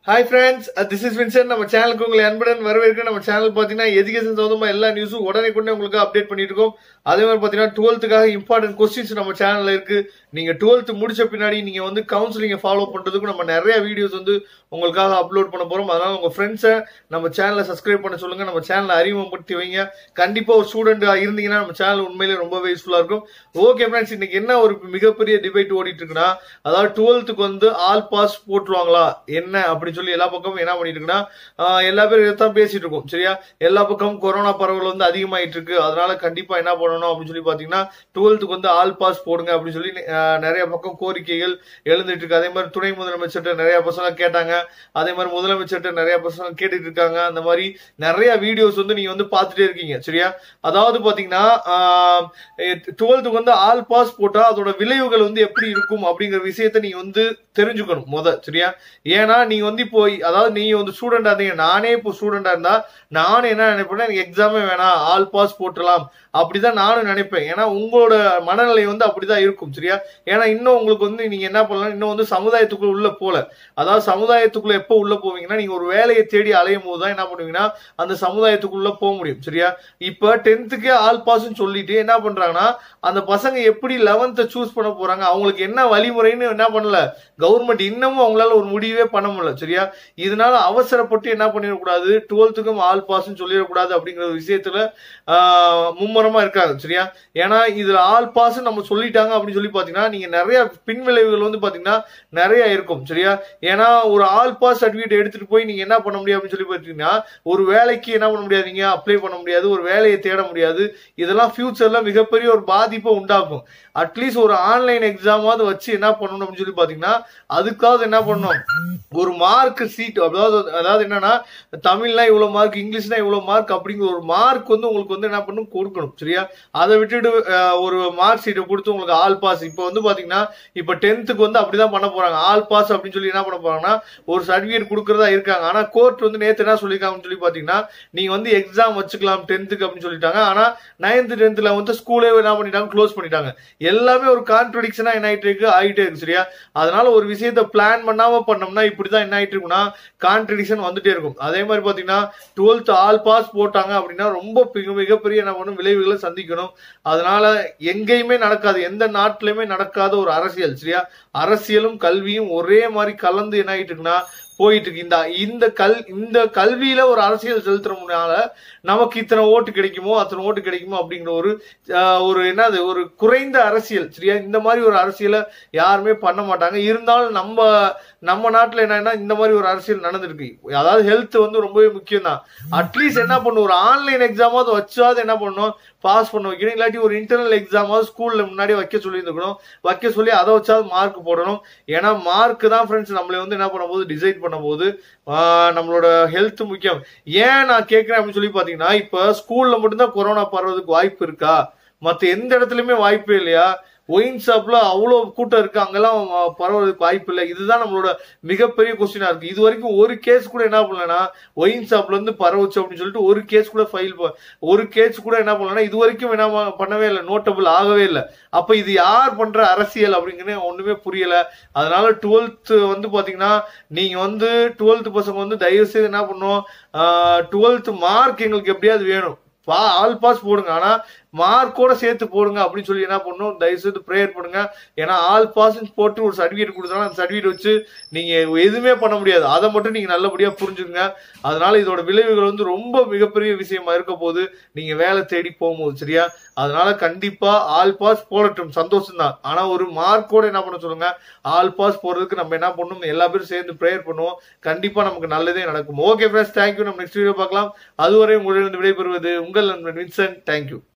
hi friends this is Vinson நம்ம சேனலுக்கு உங்களை அன்புடன் வரவேற்க நம்ம சேனல் பார்த்தீங்கன்னா எஜுகேஷன் சம்பந்தமா எல்லா நியூஸும் உடனே கொண்டு உங்களுக்கு அப்டேட் பண்ணிட்டு இருக்கோம் அதே மாதிரி பார்த்தீங்கன்னா டுவெல்த்துக்காக இம்பார்ட்டன்ட் கொஸ்டின்ஸ் நம்ம சேனல்ல இருக்கு நீங்க டுவெல்த் முடிச்ச பின்னாடி நீங்க வந்து கவுன்சிலிங்கை ஃபாலோ பண்றதுக்கு நம்ம நிறைய வீடியோஸ் வந்து உங்களுக்காக அப்லோட் பண்ண போறோம் அதனால உங்க ஃப்ரெண்ட்ஸை நம்ம சேனலை சப்ஸ்கிரைப் பண்ண சொல்லுங்க நம்ம சேனலை அறிமுகப்படுத்தி வைங்க கண்டிப்பா ஒரு ஸ்டூடெண்ட் இருந்தீங்கன்னா நம்ம சேனல் உண்மையிலே ரொம்பவே யூஸ்ஃபுல்லா இருக்கும் ஓகே ஃப்ரெண்ட்ஸ் இன்னைக்கு என்ன ஒரு மிகப்பெரிய டிபேட் ஓடிட்டு இருக்குன்னா அதாவது டுவெல்த்துக்கு வந்து ஆல் பாஸ் போட்டுருவாங்களா என்ன அப்படின்னு சொல்லி எல்லா பக்கமும் என்ன பண்ணிட்டு இருக்குன்னா ஆஹ் எல்லா பேரும் இதைத்தான் பேசிட்டு இருக்கோம் சரியா எல்லா பக்கமும் கொரோனா பரவல் வந்து அதிகமாயிட்டு இருக்கு அதனால கண்டிப்பா என்ன பண்ணணும் அப்படின்னு சொல்லி பாத்தீங்கன்னா டுவெல்த்துக்கு வந்து ஆல் பாஸ் போடுங்க அப்படின்னு சொல்லி ஆஹ் நிறைய பக்கம் கோரிக்கைகள் எழுந்துட்டு இருக்கு அதே மாதிரி துணை முதலமைச்சர்கிட்ட நிறைய பசங்க கேட்டாங்க அதே மாதிரி முதலமைச்சர்கிட்ட நிறைய பசங்க கேட்டுட்டு இருக்காங்க அந்த மாதிரி நிறைய வீடியோஸ் வந்து நீங்க வந்து பார்த்துட்டே இருக்கீங்க சரியா அதாவது பாத்தீங்கன்னா டுவெல்த்துக்கு வந்து ஆல் பாஸ் போட்டா அதோட விளைவுகள் வந்து எப்படி இருக்கும் அப்படிங்கிற விஷயத்த நீங்க வந்து தெரிஞ்சுக்கணும் முத சரியா ஏன்னா நீங்க வந்து இப்போ அதாவது நீங்க வந்து ஸ்டூடெண்டா இருந்தீங்க நானே இப்போ ஸ்டூடெண்டா இருந்தா நானும் என்ன நினைப்பேன்னா எனக்கு எக்ஸாமே வேணாம் ஆல் பாஸ் போட்டுடலாம் அப்படிதான் நானும் நினைப்பேன் ஏன்னா உங்களோட மனநிலை வந்து அப்படிதான் இருக்கும் சரியா ஏன்னா இன்னும் உங்களுக்கு வந்து நீங்க என்ன பண்ணலாம் இன்னும் வந்து சமுதாயத்துக்குள்ள உள்ள போல அதாவது சமுதாயத்துக்குள்ள எப்போ உள்ள போவீங்கன்னா நீங்க ஒரு வேலையை தேடி அலையும் போது தான் என்ன பண்ணுவீங்கன்னா அந்த சமுதாயத்துக்குள்ள போக முடியும் சரியா இப்ப டென்த்துக்கே ஆல் பாஸ்ன்னு சொல்லிட்டு என்ன பண்றாங்கன்னா அந்த பசங்க எப்படி லெவன்த்தை சூஸ் பண்ண போறாங்க அவங்களுக்கு என்ன வழிமுறைன்னு என்ன பண்ணல கவர்மெண்ட் இன்னமும் அவங்களால ஒரு முடிவே பண்ண முடியல சரியா இதனால அவசரப்பட்டு என்ன பண்ணிடக்கூடாது டுவெல்த்துக்கும் ஆல் பாஸ்ன்னு சொல்லிடக்கூடாது அப்படிங்கிற ஒரு விஷயத்துல ஆஹ், மும்முரமா இருக்காங்க சரியா ஏன்னா இதுல ஆல் பாஸ் நம்ம சொல்லிட்டாங்க அப்படின்னு சொல்லி பாத்தீங்கன்னா நீங்க நிறைய பின்விளைவுகள் வந்து பாத்தீங்கன்னா நிறைய இருக்கும் சரியா ஏன்னா ஒரு ஆல் பாஸ் சர்டிபிகேட் எடுத்துட்டு போய் நீங்க என்ன பண்ண முடியும் அப்படின்னு சொல்லி பாத்தீங்கன்னா ஒரு வேலைக்கு என்ன பண்ண முடியாதீங்க அப்ளை பண்ண முடியாது ஒரு வேலையை தேட முடியாது இதெல்லாம் ஃபியூச்சர்ல மிகப்பெரிய ஒரு பாதிப்பை உண்டாக்கும் அட்லீஸ்ட் ஒரு ஆன்லைன் எக்ஸாமாவது வச்சு என்ன பண்ணணும் அப்படின்னு சொல்லி பாத்தீங்கன்னா அதுக்காவது என்ன பண்ணணும் ஒரு மார்க் சீட் அதாவது அதாவது என்னன்னா தமிழ்னா இவ்வளவு மார்க் இங்கிலீஷ்னா இவ்வளவு மார்க் அப்படிங்கிற ஒரு மார்க் வந்து உங்களுக்கு வந்து என்ன பண்ணணும் கொடுக்கணும் சரியா அதை விட்டுட்டு அஹ், ஒரு மார்க் ஷீட்டை கொடுத்து உங்களுக்கு ஆல் பாஸ் இப்போ வந்து பாத்தீங்கன்னா இப்போ டென்த்துக்கு வந்து அப்படிதான் பண்ண போறாங்க ஆல் பாஸ் அப்படின்னு சொல்லி என்ன பண்ண போறாங்கன்னா ஒரு சர்டிபிகேட் கொடுக்கறதா இருக்காங்க ஆனா கோர்ட் வந்து நேத்து என்ன சொல்லியிருக்காங்கன்னு சொல்லி பாத்தீங்கன்னா நீங்க வந்து எக்ஸாம் வச்சுக்கலாம் டென்த்துக்கு அப்படின்னு சொல்லிட்டாங்க ஆனா நைன்த் டென்த்ல வந்து ஸ்கூலே என்ன பண்ணிட்டாங்க க்ளோஸ் பண்ணிட்டாங்க எல்லாமே ஒரு கான்ட்ரடிக்ஷனா என்ன ஆயிட்டு இருக்கு ஆயிட்டே இருக்கு சரியா அதனால ஒரு விஷயத்த பிளான் பண்ணாம பண்ணோம்னா இப்படிதான் என்ன ஆயிட்டு இருக்குன்னா கான்ட்ரடிக்ஷன் வந்துட்டே இருக்கும் அதே மாதிரி பாத்தீங்கன்னா டுவெல்த் ஆல் பாஸ் போட்டாங்க அப்படின்னா ரொம்ப மிக- மிகப்பெரிய என்ன பண்ணும் விளைவுகளை சந்திக்கணும் அதனால எங்கேயுமே நடக்காது எந்த நாட்டிலுமே நடக்காத ஒரு அரசியல் சரியா அரசியலும் கல்வியும் ஒரே மாதிரி கலந்து என்ன ஆயிட்டு இருக்குன்னா போயிட்டு இருக்கு இந்த இந்த கல் இந்த கல்வியில ஒரு அரசியல் செலுத்துறதுனால நமக்கு இத்தனை ஓட்டு கிடைக்குமோ அத்தனை ஓட்டு கிடைக்குமோ அப்படிங்கிற ஒரு ஆஹ், ஒரு என்னது ஒரு குறைந்த அரசியல் சரியா இந்த மாதிரி ஒரு அரசியலை யாருமே பண்ண மாட்டாங்க இருந்தாலும் நம்ம நம்ம நாட்டுல என்னன்னா இந்த மாதிரி ஒரு அரசியல் நடந்திருக்கு அதாவது ஹெல்த் வந்து ரொம்பவே முக்கியம் தான் அட்லீஸ்ட் என்ன பண்ணும் ஒரு ஆன்லைன் எக்ஸாமாவது வச்சாவது என்ன பண்ணணும் பாஸ் பண்ண வைக்கணும் இல்லாட்டி ஒரு இன்டர்னல் எக்ஸாமாவது ஸ்கூல்ல முன்னாடி வைக்க சொல்லியிருந்துக்கணும் வைக்க சொல்லி அதை வச்சாவது மார்க் போடணும் ஏன்னா மார்க் தான் ஃப்ரெண்ட்ஸ் நம்மளை வந்து என்ன பண்ணும்போது டிசைட் பண்ணும்போது ஆஹ், நம்மளோட ஹெல்த் முக்கியம் ஏன் நான் கேட்கிறேன் அப்படின்னு சொல்லி பாத்தீங்கன்னா இப்ப ஸ்கூல்ல மட்டும்தான் கொரோனா பரவதுக்கு வாய்ப்பு இருக்கா மத்த எந்த இடத்துலயுமே வாய்ப்பே இல்லையா ஒயின் ஷாப்ல அவ்வளவு கூட்டம் இருக்கு அங்கெல்லாம் அஹ், பரவறதுக்கு வாய்ப்பு இல்லை இதுதான் நம்மளோட மிகப்பெரிய கொஸ்டினா இருக்கு இது வரைக்கும் ஒரு கேஸ் கூட என்ன பண்ணலன்னா ஒயின் ஷாப்ல இருந்து பரவுச்சு அப்படின்னு சொல்லிட்டு ஒரு கேஸ் கூட ஃபைல் ஒரு கேஸ் கூட என்ன பண்ணலன்னா இது வரைக்கும் என்ன ப- பண்ணவே இல்லை நோட்டபிள் ஆகவே இல்லை அப்ப இது யார் பண்ற அரசியல் அப்படிங்கன்னு ஒண்ணுமே புரியல அதனால டுவெல்த் வந்து பாத்தீங்கன்னா நீங்க வந்து டுவெல்த் பசங்க வந்து தயவு செய்து என்ன பண்ணும் டுவெல்த் மார்க் எங்களுக்கு எப்படியாவது வேணும் பா ஆல் பாஸ் போடுங்க ஆனா மார்க்கோட சேர்த்து போடுங்க அப்படின்னு சொல்லி என்ன பண்ணணும் தயவு செய்து ப்ரேயர் பண்ணுங்க ஏன்னா ஆல் பாஸ் போட்டு ஒரு சர்டிஃபிகேட் கொடுத்தாலும் அந்த சர்டிஃபிகேட் வச்சு நீங்க எதுவுமே பண்ண முடியாது அதை மட்டும் நீங்க நல்லபடியா புரிஞ்சுங்க அதனால இதோட விளைவுகள் வந்து ரொம்ப மிகப்பெரிய விஷயமா இருக்க போது நீங்க வேலை தேடி போகும்போது சரியா அதனால கண்டிப்பா ஆல் பாஸ் போடட்டும் சந்தோஷம் தான் ஆனா ஒரு மார்க்கோட என்ன பண்ண சொல்லுங்க ஆல் பாஸ் போடுறதுக்கு நம்ம என்ன பண்ணணும் எல்லா பேரும் சேர்ந்து ப்ரேயர் பண்ணுவோம் கண்டிப்பா நமக்கு நல்லதே நடக்கும் ஓகே ஃப்ரெண்ட்ஸ் தேங்க்யூ நம்ம நெக்ஸ்ட் வீடியோ பார்க்கலாம் அதுவரை உங்களிடம் விடைபெறுவது உங்கள் நண்பன் வின்சென்ட் தேங்க்யூ